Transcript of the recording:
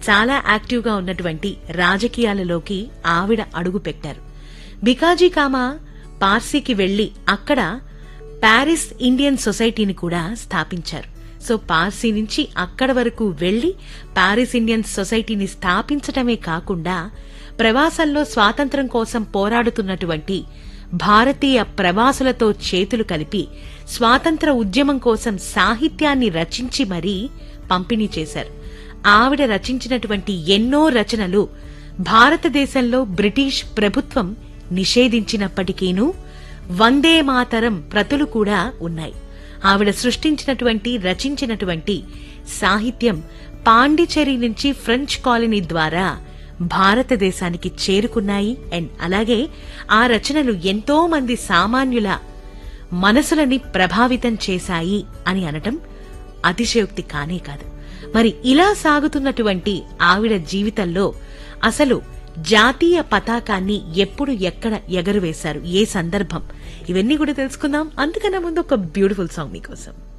చాలా యాక్టివ్గా ఉన్నటువంటి రాజకీయాలలోకి ఆవిడ అడుగు పెట్టారు బికాజీ కామా పార్సీకి వెళ్లి అక్కడ ప్యారిస్ ఇండియన్ సొసైటీని కూడా స్థాపించారు సో పార్సీ నుంచి అక్కడ వరకు వెళ్లి ప్యారిస్ ఇండియన్ సొసైటీని స్థాపించటమే కాకుండా ప్రవాసంలో స్వాతంత్ర్యం కోసం పోరాడుతున్నటువంటి భారతీయ ప్రవాసులతో చేతులు కలిపి స్వాతంత్ర ఉద్యమం కోసం సాహిత్యాన్ని రచించి మరీ పంపిణీ చేశారు ఆవిడ రచించినటువంటి ఎన్నో రచనలు భారతదేశంలో బ్రిటిష్ ప్రభుత్వం నిషేధించినప్పటికీనూ వందే మాతరం ప్రతులు కూడా ఉన్నాయి ఆవిడ సృష్టించినటువంటి రచించినటువంటి సాహిత్యం పాండిచేరి నుంచి ఫ్రెంచ్ కాలనీ ద్వారా భారతదేశానికి చేరుకున్నాయి అండ్ అలాగే ఆ రచనలు ఎంతో మంది సామాన్యుల మనసులని ప్రభావితం చేశాయి అని అనటం అతిశయోక్తి కానే కాదు మరి ఇలా సాగుతున్నటువంటి ఆవిడ జీవితంలో అసలు జాతీయ పతాకాన్ని ఎప్పుడు ఎక్కడ ఎగరవేశారు ఏ సందర్భం ఇవన్నీ కూడా తెలుసుకుందాం అంతకన్నా ముందు ఒక బ్యూటిఫుల్ సాంగ్ మీకోసం